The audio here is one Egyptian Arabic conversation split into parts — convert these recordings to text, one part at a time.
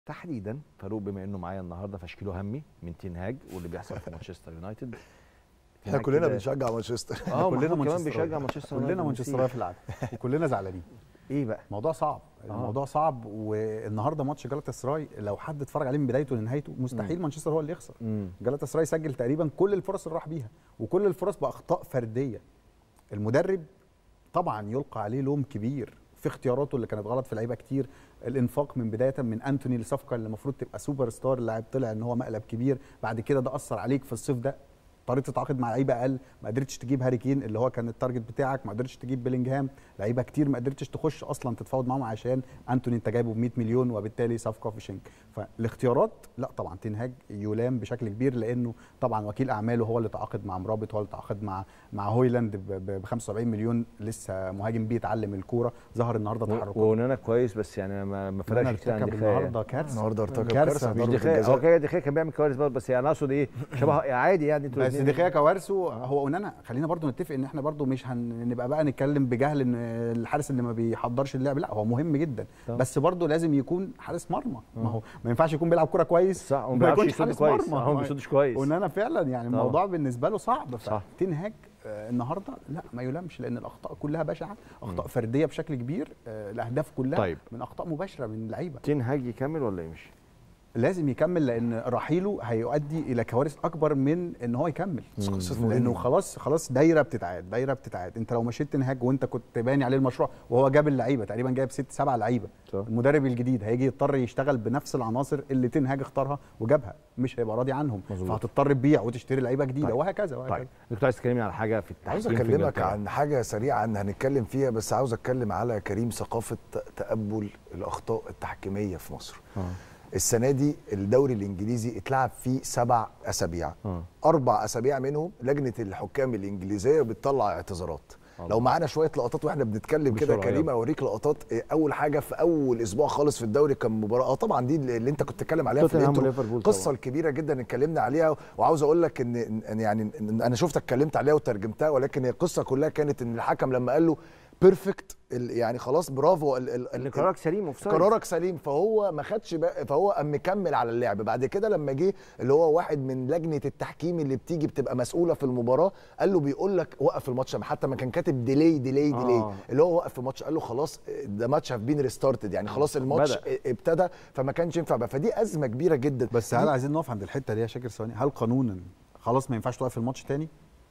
تحديدا فاروق بما انه معايا النهارده فاشكيله همي من تنهاج واللي بيحصل في مانشستر يونايتد احنا كلنا بنشجع مانشستر اه كلنا كلنا كمان مانشستراوي. بيشجع مانشستر كلنا يونايتد مانشستراويه في العالم وكلنا زعلانين ايه بقى الموضوع صعب آه. الموضوع صعب والنهارده ماتش جالاتا سراي لو حد اتفرج عليه من بدايته لنهايته مستحيل مانشستر هو اللي يخسر امم جالاتا سراي سجل تقريبا كل الفرص اللي راح بيها وكل الفرص باخطاء فرديه المدرب طبعا يلقى عليه لوم كبير في اختياراته اللي كانت غلط في لعيبه كتير الانفاق من بدايه من انتوني لصفقه اللي المفروض تبقى سوبر ستار اللاعب طلع ان هو مقلب كبير بعد كده ده اثر عليك في الصيف ده اضطريت تتعاقد مع لعيبه اقل ما قدرتش تجيب هاري كين اللي هو كان التارجت بتاعك ما قدرتش تجيب بيلينجهام لعيبه كتير ما قدرتش تخش اصلا تتفاوض معاهم عشان انتوني انت جايبه ب 100 مليون وبالتالي صفقه في شنك فالاختيارات لا طبعا تنهاج يلام بشكل كبير لانه طبعا وكيل اعماله هو اللي تعاقد مع مرابط هو اللي تعاقد مع مع هويلاند ب 75 مليون لسه مهاجم بيتعلم الكوره ظهر النهارده تحركات ونانا كويس بس يعني ما ما فرقش كتير عن ارتكب دخيا النهارده كارثه النهارده ارتكب كارثة. كارثه مش مش ضربة دخيا الجزاء. هو كده دخيا كان بيعمل كوارث برضه بس يعني اقصد ايه شبه عادي يعني انتوا بس الاتنين- دخيا كوارثه هو اونانا خلينا برضو نتفق ان احنا برضو مش هنبقى بقى نتكلم بجهل ان الحارس اللي ما بيحضرش اللعب لا هو مهم جدا طبعا. بس برضو لازم يكون حارس مرمى ما هو ما ينفعش يكون بيلعب كوره كويس صح وما وما بيعرفش يكونش يصد حارس كويس مرمى. آه، هو ما بيصدش كويس اونانا فعلا يعني طبعا. الموضوع بالنسبه له صعب صح. فتنهاج آه، النهارده لا ما يلامش لان الاخطاء كلها بشعه اخطاء فرديه بشكل كبير آه، الاهداف كلها طيب. من اخطاء مباشره من لعيبه تنهاج يكمل ولا يمشي؟ لازم يكمل لان رحيله هيؤدي الى كوارث اكبر من ان هو يكمل قصة لانه مورينيو. خلاص خلاص دايره بتتعاد دايره بتتعاد انت لو مشيت تنهاج وانت كنت باني عليه المشروع وهو جاب اللعيبه تقريبا جايب ست سبع لعيبه صح. المدرب الجديد هيجي يضطر يشتغل بنفس العناصر اللي تنهاج اختارها وجابها مش هيبقى راضي عنهم مظبوط. فهتضطر تبيع وتشتري لعيبه جديده طيب. وهكذا وهكذا طيب انت عايز تكلمني على حاجه في التحكيم عاوز في اكلمك إنجلترا. عن حاجه سريعه هنتكلم فيها بس عاوز اتكلم على كريم ثقافه تقبل الاخطاء التحكيميه في مصر اه السنه دي الدوري الانجليزي اتلعب فيه سبع اسابيع اه اربع اسابيع منهم لجنه الحكام الانجليزيه بتطلع اعتذارات الله. لو معانا شويه لقطات واحنا بنتكلم كده يا بسرعة، كريم يلا. اوريك لقطات إيه، اول حاجه في اول اسبوع خالص في الدوري كان مباراه اه طبعا دي اللي انت كنت بتتكلم عليها في توتنهام الانترو وليفربول القصه طبعاً. الكبيره جدا اتكلمنا عليها وعاوز اقول لك ان إن يعني إن انا شفتك اتكلمت عليها وترجمتها ولكن هي القصه كلها كانت ان الحكم لما قال له بيرفكت يعني خلاص برافو ال- ال- ان ال- قرارك سليم اوف قرارك سليم فهو ما خدش بقى فهو قام مكمل على اللعب بعد كده لما جه اللي هو واحد من لجنه التحكيم اللي بتيجي بتبقى مسؤوله في المباراه قال له بيقول لك وقف الماتش حتى ما كان كاتب ديلي ديلي ديلي آه. اللي هو وقف الماتش قال له خلاص ده ماتش هاف بين ريستارتد يعني خلاص الماتش بدأ. ابتدى فما كانش ينفع بقى فدي ازمه كبيره جدا بس هل عايزين نقف عند الحته دي يا شاكر ثواني هل قانونا خلاص ما ينفعش توقف الماتش تاني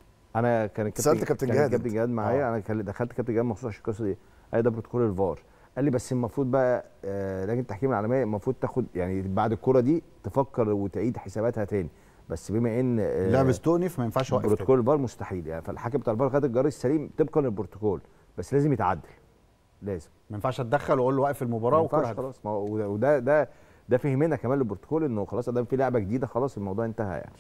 انا كان الكابتن سألت كابتن كان جهاد كابتن أنت. جهاد معايا آه. انا كان- دخلت كابتن جهاد مخصوص عشان القصه دي قال لي ده بروتوكول الفار قال لي بس المفروض بقى آه، لجنه التحكيم العالميه المفروض تاخد يعني بعد الكوره دي تفكر وتعيد حساباتها تاني بس بما ان آه، اللعب استؤنف ما ينفعش يوقف تاني. بروتوكول الفار مستحيل يعني فالحكم بتاع الفار خد الجار السليم طبقا للبروتوكول بس لازم يتعدل لازم ما ينفعش اتدخل واقول له وقف المباراه ما والكره ينفعش هتدخل. خلاص ما هو وده- وده ده ده فهمنا كمان للبروتوكول انه خلاص ادام في لعبه جديده خلاص الموضوع انتهى يعني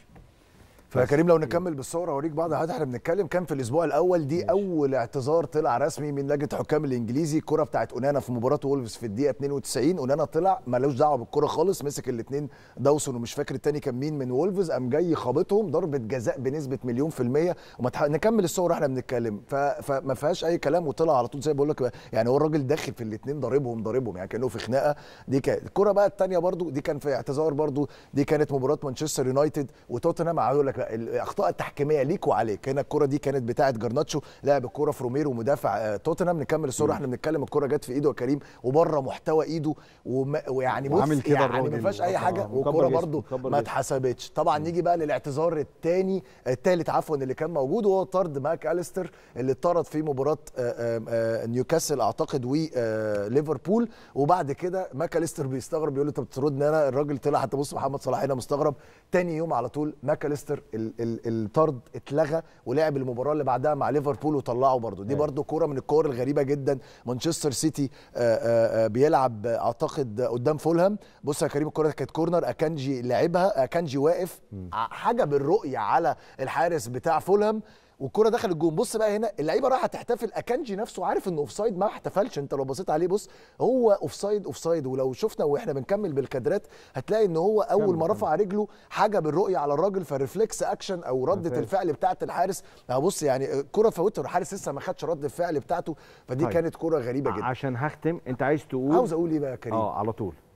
فكريم لو نكمل بالصوره اوريك بعض الحاجات احنا بنتكلم كان في الاسبوع الاول دي اول اعتذار طلع رسمي من لجنه الحكام الانجليزي الكره بتاعت اونانا في مباراه وولفز في الدقيقه 92 اونانا طلع ملوش دعوه بالكره خالص مسك الاثنين داوسون ومش فاكر الثاني كان مين من وولفز قام جاي خابطهم ضربه جزاء بنسبه مليون في الميه وما تح... نكمل الصور احنا بنتكلم ف... فما فيهاش اي كلام وطلع على طول زي ما بقول لك يعني هو الراجل داخل في الاثنين ضاربهم ضاربهم يعني كانه في خناقه دي كانت الكره بقى الثانيه برضو دي كان في اعتذار برضو دي كانت مباراه مانشستر يونايتد وتوتنهام عايز اقول لك بقى الاخطاء التحكيميه ليك وعليك هنا الكره دي كانت بتاعه جرناتشو لعب الكره في روميرو مدافع آه، توتنهام نكمل الصوره احنا بنتكلم الكره جت في ايده يا كريم وبره محتوى ايده وما ويعني بص وعامل كده يعني ما الراجل. فيهاش اي حاجه آه، مكبر والكره جسمه، برضو مكبر ما جسمه. اتحسبتش طبعا نيجي بقى للاعتذار الثاني الثالث عفوا اللي كان موجود وهو طرد ماك اليستر اللي اتطرد في مباراه آه، آه، آه، نيوكاسل اعتقد وليفربول وبعد كده ماك اليستر بيستغرب يقول له انت بتطردني انا الراجل طلع حتى بص محمد صلاح هنا مستغرب تاني يوم على طول ماك اليستر ال- ال- الطرد اتلغى ولعب المباراه اللي بعدها مع ليفربول وطلعه برضه دي أيوة. برضه كوره من الكور الغريبه جدا مانشستر سيتي آه، آه، آه، بيلعب آه، اعتقد قدام فولهام بص يا كريم الكره كانت كورنر اكانجي لعبها اكانجي واقف ع- حاجه بالرؤيه على الحارس بتاع فولهام والكره دخلت الجون بص بقى هنا اللعيبه رايحه تحتفل اكانجي نفسه عارف انه اوفسايد ما احتفلش انت لو بصيت عليه بص هو اوفسايد اوفسايد ولو شفنا واحنا بنكمل بالكادرات هتلاقي ان هو اول كمل، ما كمل. رفع رجله حاجه بالرؤيه على الراجل فريفلكس اكشن او رده ممتاز. الفعل بتاعه الحارس أهو بص يعني الكره فوتها والحارس لسه ما خدش رد الفعل بتاعته فدي طيب. كانت كره غريبه جدا عشان هختم انت عايز تقول عاوز اقول ايه بقى يا كريم اه على طول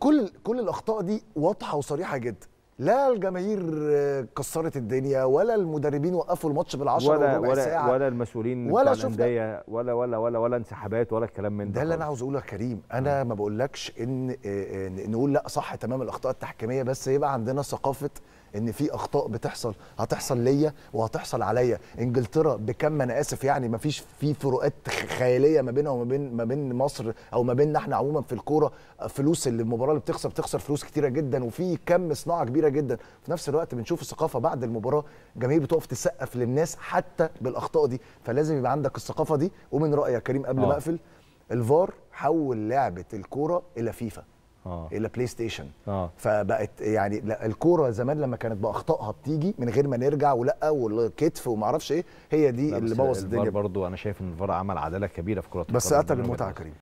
كل كل الاخطاء دي واضحه وصريحه جدا لا الجماهير آه، كسرت الدنيا ولا المدربين وقفوا الماتش بالعشرة ولا وربع ولا ساعه ولا المسؤولين ولا ولا شفنا- الانديه ولا ولا ولا ولا انسحابات ولا الكلام من ده ده اللي انا خالص. عاوز اقوله يا كريم انا ما بقولكش ان آه، آه، نقول لا صح تمام الاخطاء التحكيميه بس يبقى عندنا ثقافه ان في اخطاء بتحصل هتحصل ليا وهتحصل عليا انجلترا بكم انا اسف يعني ما فيش في فروقات خ- خياليه ما بينها وما بين ما بين مصر او ما بيننا احنا عموما في الكوره فلوس اللي المباراه اللي بتخسر بتخسر فلوس كتيره جدا وفي كم صناعه كبيره جدا في نفس الوقت بنشوف الثقافه بعد المباراه جماهير بتقف تسقف للناس حتى بالاخطاء دي فلازم يبقى عندك الثقافه دي ومن رايي يا كريم قبل آه. ما اقفل الفار حول لعبه الكوره الى فيفا اه الى بلاي ستيشن اه فبقت يعني لا الكوره زمان لما كانت باخطائها بتيجي من غير ما نرجع ولا والكتف وما اعرفش ايه هي دي لا، اللي بس بوظ الفار الدنيا برضو انا شايف ان الفار عمل عداله كبيره في كره بس القدم قتل من وجهة المتعه يا نظري. كريم